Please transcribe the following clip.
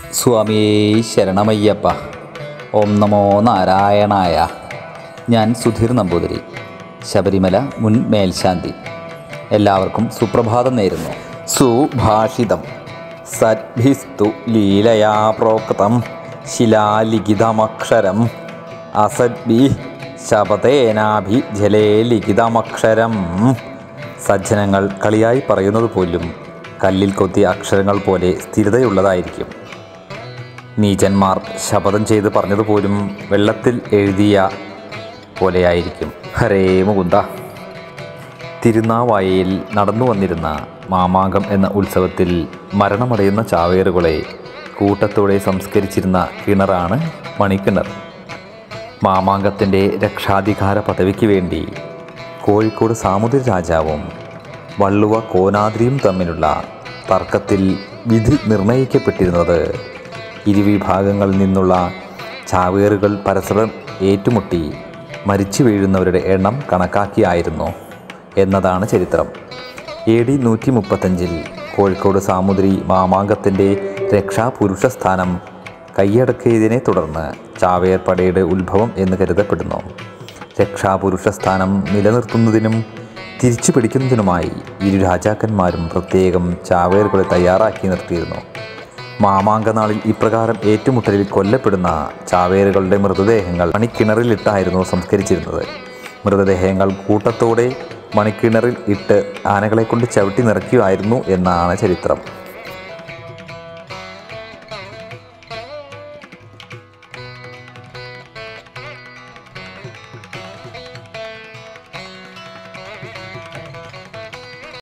സ്വാമിയേ ശരണമയ്യപ്പ ഓം നമോ നാരായണായ ഞാൻ സുധീർ നമ്പൂതിരി ശബരിമല മുൻ മേൽശാന്തി എല്ലാവർക്കും സുപ്രഭാതം നേരുന്നു സുഭാഷിതം സദ്ഭിസ്തു ലീലയാ പ്രോക്തം ശിലാലിഖിതമക്ഷരം അസദ്ഭി ശപതേനാഭി ജലേ ലിഖിതമക്ഷരം സജ്ജനങ്ങൾ കളിയായി പറയുന്നത് പോലും കല്ലിൽ കൊത്തിയ അക്ഷരങ്ങൾ പോലെ സ്ഥിരതയുള്ളതായിരിക്കും നീചന്മാർ ശപഥം ചെയ്ത് പറഞ്ഞതുപോലും വെള്ളത്തിൽ എഴുതിയ പോലെയായിരിക്കും ഹരേ മുകുന്ദ തിരുനാവായയിൽ നടന്നു വന്നിരുന്ന മാമാങ്കം എന്ന ഉത്സവത്തിൽ മരണമടയുന്ന ചാവേറുകളെ കൂട്ടത്തോടെ സംസ്കരിച്ചിരുന്ന കിണറാണ് മണിക്കിണർ മാമാങ്കത്തിൻ്റെ രക്ഷാധികാര പദവിക്ക് വേണ്ടി കോഴിക്കോട് സാമുദ്ര രാജാവും വള്ളുവ കോനാദ്രിയും തമ്മിലുള്ള തർക്കത്തിൽ വിധി നിർണയിക്കപ്പെട്ടിരുന്നത് ഇരുവിഭാഗങ്ങളിൽ നിന്നുള്ള ചാവേറുകൾ പരസ്പരം ഏറ്റുമുട്ടി മരിച്ചു വീഴുന്നവരുടെ എണ്ണം കണക്കാക്കിയായിരുന്നു എന്നതാണ് ചരിത്രം എ ഡി നൂറ്റി മുപ്പത്തഞ്ചിൽ കോഴിക്കോട് സാമുദ്രി മാമാങ്കത്തിൻ്റെ രക്ഷാപുരുഷ സ്ഥാനം കൈയടക്കിയതിനെ തുടർന്ന് ചാവേർ പടയുടെ ഉത്ഭവം എന്ന് കരുതപ്പെടുന്നു രക്ഷാപുരുഷ സ്ഥാനം നിലനിർത്തുന്നതിനും തിരിച്ചു പിടിക്കുന്നതിനുമായി ഇരു രാജാക്കന്മാരും പ്രത്യേകം ചാവേറുകളെ തയ്യാറാക്കി നിർത്തിയിരുന്നു മാമാങ്കനാളിൽ ഇപ്രകാരം ഏറ്റുമുട്ടലിൽ കൊല്ലപ്പെടുന്ന ചാവേറുകളുടെ മൃതദേഹങ്ങൾ മണിക്കിണറിലിട്ടായിരുന്നു സംസ്കരിച്ചിരുന്നത് മൃതദേഹങ്ങൾ കൂട്ടത്തോടെ മണിക്കിണറിൽ ഇട്ട് ആനകളെ കൊണ്ട് ചവിട്ടി നിറയ്ക്കുമായിരുന്നു എന്നാണ് ചരിത്രം